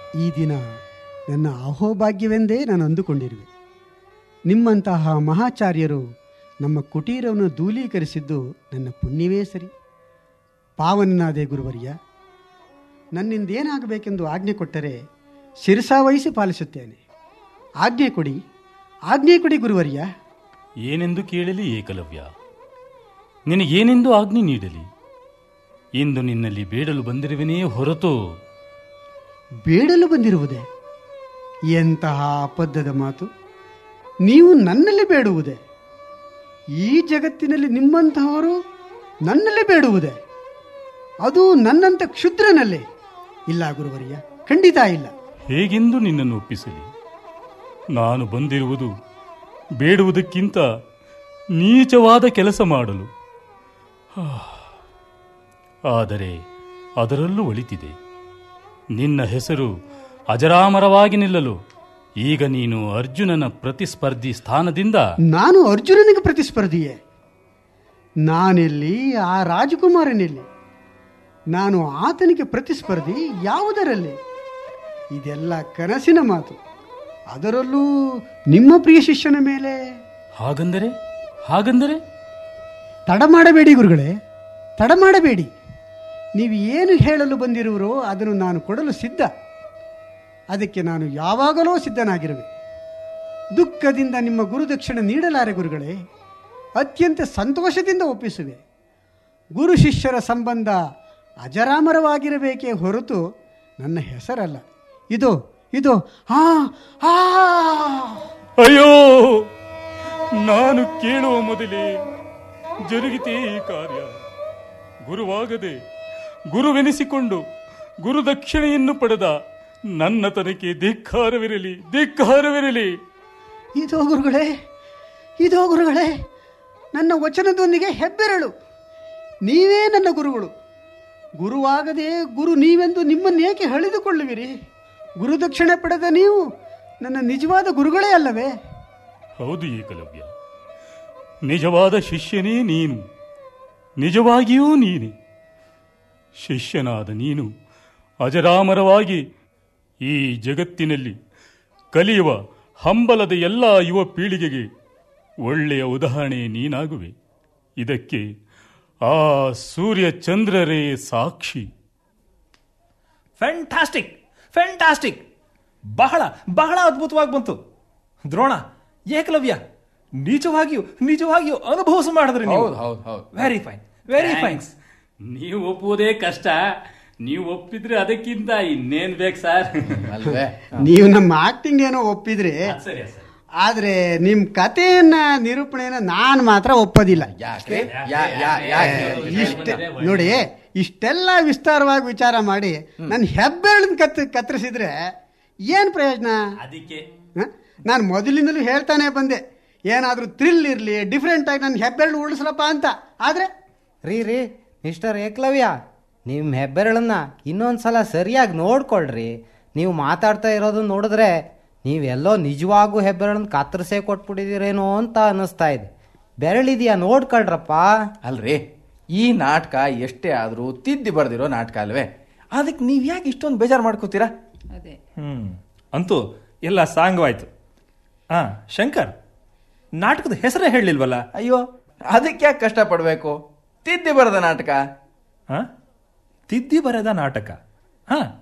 ಈ ದಿನ ನನ್ನ ಅಹೋಭಾಗ್ಯವೆಂದೇ ನಾನು ಅಂದುಕೊಂಡಿರುವೆ ನಿಮ್ಮಂತಹ ಮಹಾಚಾರ್ಯರು ನಮ್ಮ ಕುಟೀರವನ್ನು ಧೂಲೀಕರಿಸಿದ್ದು ನನ್ನ ಪುಣ್ಯವೇ ಸರಿ ಪಾವನನಾದೆ ಗುರುವರ್ಯ ನನ್ನಿಂದೇನಾಗಬೇಕೆಂದು ಆಜ್ಞೆ ಕೊಟ್ಟರೆ ಶಿರಸಾವಹಿಸಿ ಪಾಲಿಸುತ್ತೇನೆ ಆಜ್ಞೆ ಕೊಡಿ ಆಜ್ಞೆ ಕೊಡಿ ಗುರುವರ್ಯ ಏನೆಂದು ಕೇಳಲಿ ಏಕಲವ್ಯ ನಿನಗೇನೆಂದು ಆಜ್ಞೆ ನೀಡಲಿ ಇಂದು ನಿನ್ನಲ್ಲಿ ಬೇಡಲು ಬಂದಿರುವನೇ ಹೊರತು ಬೇಡಲು ಬಂದಿರುವುದೇ ಎಂತಹ ಅಬದ್ಧದ ಮಾತು ನೀವು ನನ್ನಲ್ಲಿ ಬೇಡುವುದೇ ಈ ಜಗತ್ತಿನಲ್ಲಿ ನಿಮ್ಮಂತಹವರು ನನ್ನಲ್ಲಿ ಬೇಡುವುದೇ ಅದು ನನ್ನಂತ ಕ್ಷುದ್ರನಲ್ಲಿ ಇಲ್ಲ ಗುರುವರ್ಯ ಖಂಡಿತ ಇಲ್ಲ ಹೇಗೆಂದು ನಿನ್ನನ್ನು ಒಪ್ಪಿಸಲಿ ನಾನು ಬಂದಿರುವುದು ಬೇಡುವುದಕ್ಕಿಂತ ನೀಚವಾದ ಕೆಲಸ ಮಾಡಲು ಹಾ. ಆದರೆ ಅದರಲ್ಲೂ ಒಳಿತಿದೆ ನಿನ್ನ ಹೆಸರು ಅಜರಾಮರವಾಗಿ ನಿಲ್ಲಲು ಈಗ ನೀನು ಅರ್ಜುನನ ಪ್ರತಿಸ್ಪರ್ಧಿ ಸ್ಥಾನದಿಂದ ನಾನು ಅರ್ಜುನನಿಗೆ ಪ್ರತಿಸ್ಪರ್ಧಿಯೇ ನಾನೆಲ್ಲಿ ಆ ರಾಜಕುಮಾರನೆಲ್ಲಿ ನಾನು ಆತನಿಗೆ ಪ್ರತಿಸ್ಪರ್ಧಿ ಯಾವುದರಲ್ಲಿ ಇದೆಲ್ಲ ಕನಸಿನ ಮಾತು ಅದರಲ್ಲೂ ನಿಮ್ಮ ಪ್ರಿಯ ಶಿಷ್ಯನ ಮೇಲೆ ಹಾಗಂದರೆ ಹಾಗಂದರೆ ತಡ ಮಾಡಬೇಡಿ ಗುರುಗಳೇ ತಡ ಮಾಡಬೇಡಿ ನೀವು ಏನು ಹೇಳಲು ಬಂದಿರುವರೋ ಅದನ್ನು ನಾನು ಕೊಡಲು ಸಿದ್ಧ ಅದಕ್ಕೆ ನಾನು ಯಾವಾಗಲೂ ಸಿದ್ಧನಾಗಿರುವೆ ದುಃಖದಿಂದ ನಿಮ್ಮ ಗುರುದಕ್ಷಿಣೆ ನೀಡಲಾರೆ ಗುರುಗಳೇ ಅತ್ಯಂತ ಸಂತೋಷದಿಂದ ಒಪ್ಪಿಸುವೆ ಗುರು ಶಿಷ್ಯರ ಸಂಬಂಧ ಅಜರಾಮರವಾಗಿರಬೇಕೇ ಹೊರತು ನನ್ನ ಹೆಸರಲ್ಲ ಇದು ಇದು ಹಾ ಹಾ ಅಯ್ಯೋ ನಾನು ಕೇಳುವ ಮೊದಲೇ ಜರುಗಿತೇ ಈ ಕಾರ್ಯ ಗುರುವಾಗದೆ ಗುರುವೆನಿಸಿಕೊಂಡು ಗುರುದಕ್ಷಿಣೆಯನ್ನು ಪಡೆದ ನನ್ನ ತನಕ್ಕೆ ಧಿಕ್ಕಾರವಿರಲಿ ಧಿಕ್ಕಾರವಿರಲಿ ಇದೋ ಗುರುಗಳೇ ಇದೋ ಗುರುಗಳೇ ನನ್ನ ವಚನದೊಂದಿಗೆ ಹೆಬ್ಬೆರಳು ನೀವೇ ನನ್ನ ಗುರುಗಳು ಗುರುವಾಗದೆ ಗುರು ನೀವೆಂದು ನಿಮ್ಮನ್ನೇಕೆ ಹಳಿದುಕೊಳ್ಳುವಿರಿ ಗುರುದಕ್ಷಿಣೆ ಪಡೆದ ನೀವು ನನ್ನ ನಿಜವಾದ ಗುರುಗಳೇ ಅಲ್ಲವೇ ಹೌದು ಏಕಲವ್ಯ ನಿಜವಾದ ಶಿಷ್ಯನೇ ನೀನು ನಿಜವಾಗಿಯೂ ನೀನೆ ಶಿಷ್ಯನಾದ ನೀನು ಅಜರಾಮರವಾಗಿ ಈ ಜಗತ್ತಿನಲ್ಲಿ ಕಲಿಯುವ ಹಂಬಲದ ಎಲ್ಲ ಯುವ ಪೀಳಿಗೆಗೆ ಒಳ್ಳೆಯ ಉದಾಹರಣೆ ನೀನಾಗುವೆ ಇದಕ್ಕೆ ಆ ಸೂರ್ಯ ಚಂದ್ರರೇ ಸಾಕ್ಷಿ ಫ್ಯಾಂಟಾಸ್ಟಿಕ್ ಫ್ಯಾಂಟಾಸ್ಟಿಕ್ ಬಹಳ ಬಹಳ ಅದ್ಭುತವಾಗಿ ಬಂತು ದ್ರೋಣ ಏಕಲವ್ಯ ನಿಜವಾಗಿಯೂ ನಿಜವಾಗಿಯೂ ಅನುಭವಿಸ ಮಾಡಿದ್ರಿ ನೀವು ಹೌದು ಹೌದು ಹೌದು ವೆರಿ ಫೈನ್ ವೆರಿ ಫೈನ್ ನೀವು ಒಪ್ಪುವುದೇ ಕಷ್ಟ ನೀವು ಒಪ್ಪಿದ್ರೆ ಅದಕ್ಕಿಂತ ಇನ್ನೇನ್ ಬೇಕು ಸರ್ ಅಲ್ವೇ ನೀವು ನಮ್ಮ ಆಕ್ಟಿಂಗ್ ಏನೋ ಒಪ್ಪಿದ್ರಿ ಸರಿ ಸರ್ ಆದ್ರೆ ನಿಮ್ಮ ಕಥೆಯನ್ನ ನಿರೂಪಣೆಯನ್ನ ನಾನು ಮಾತ್ರ ಒಪ್ಪೋದಿಲ್ಲ ಯಾಕೆ ಯಾ ಯಾ ಯಾಕೆ ಇಷ್ಟೇ ನೋಡಿ ಇಷ್ಟೆಲ್ಲ ವಿಸ್ತಾರವಾಗಿ ವಿಚಾರ ಮಾಡಿ ನನ್ನ ಹೆಬ್ಬೆರಳನ್ನ ಕತ್ ಕತ್ತರಿಸಿದ್ರೆ ಏನು ಪ್ರಯೋಜನ ಅದಕ್ಕೆ ಹ? ನಾನು ಮೊದಲಿಂದಲೂ ಹೇಳ್ತಾನೆ ಬಂದೆ ಏನಾದರೂ ಥ್ರಿಲ್ ಇರಲಿ ಡಿಫ್ರೆಂಟ್ ಆಗಿ ನನ್ನ ಹೆಬ್ಬೆರಳು ಉಳಿಸ್ಲಪ್ಪ ಅಂತ ಆದರೆ ರೀ ರೀ ಮಿಸ್ಟರ್ ಏಕಲವ್ಯ ನಿಮ್ಮ ಹೆಬ್ಬೆರಳನ್ನ ಇನ್ನೊಂದ್ಸಲ ಸರಿಯಾಗಿ ನೋಡ್ಕೊಳ್ರಿ ನೀವು ಮಾತಾಡ್ತಾ ಇರೋದನ್ನ ನೋಡಿದ್ರೆ ನೀವೆಲ್ಲೋ ನಿಜವಾಗೂ ಹೆಬ್ಬೆರಳನ್ನ ಕತ್ತರಿಸೇ ಕೊಟ್ಬಿಟ್ಟಿದ್ದೀರೇನೋ ಅಂತ ಅನ್ನಿಸ್ತಾ ಇದೆ ಬೆರಳಿದೆಯಾ ನೋಡ್ಕೊಳ್ರಪ್ಪ ಅಲ್ರಿ ಈ ನಾಟಕ ಎಷ್ಟೇ ಆದ್ರೂ ತಿದ್ದಿ ಬರ್ದಿರೋ ನಾಟಕ ಅಲ್ವೇ ಅದಕ್ಕೆ ನೀವ್ ಯಾಕೆ ಇಷ್ಟೊಂದು ಬೇಜಾರು ಮಾಡ್ಕೋತೀರಾ ಹ್ಮ್ ಅಂತೂ ಎಲ್ಲ ಸಾಂಗವಾಯ್ತು ಹಾ ಶಂಕರ್ ನಾಟಕದ ಹೆಸರೇ ಹೇಳಲಿಲ್ವಲ್ಲ ಅಯ್ಯೋ ಅದಕ್ಕೆ ಯಾಕೆ ಕಷ್ಟ ಪಡ್ಬೇಕು ತಿದ್ದಿ ಬರದ ನಾಟಕ ಹಾ ತಿದ್ದಿ ಬರೆದ ನಾಟಕ ಹಾ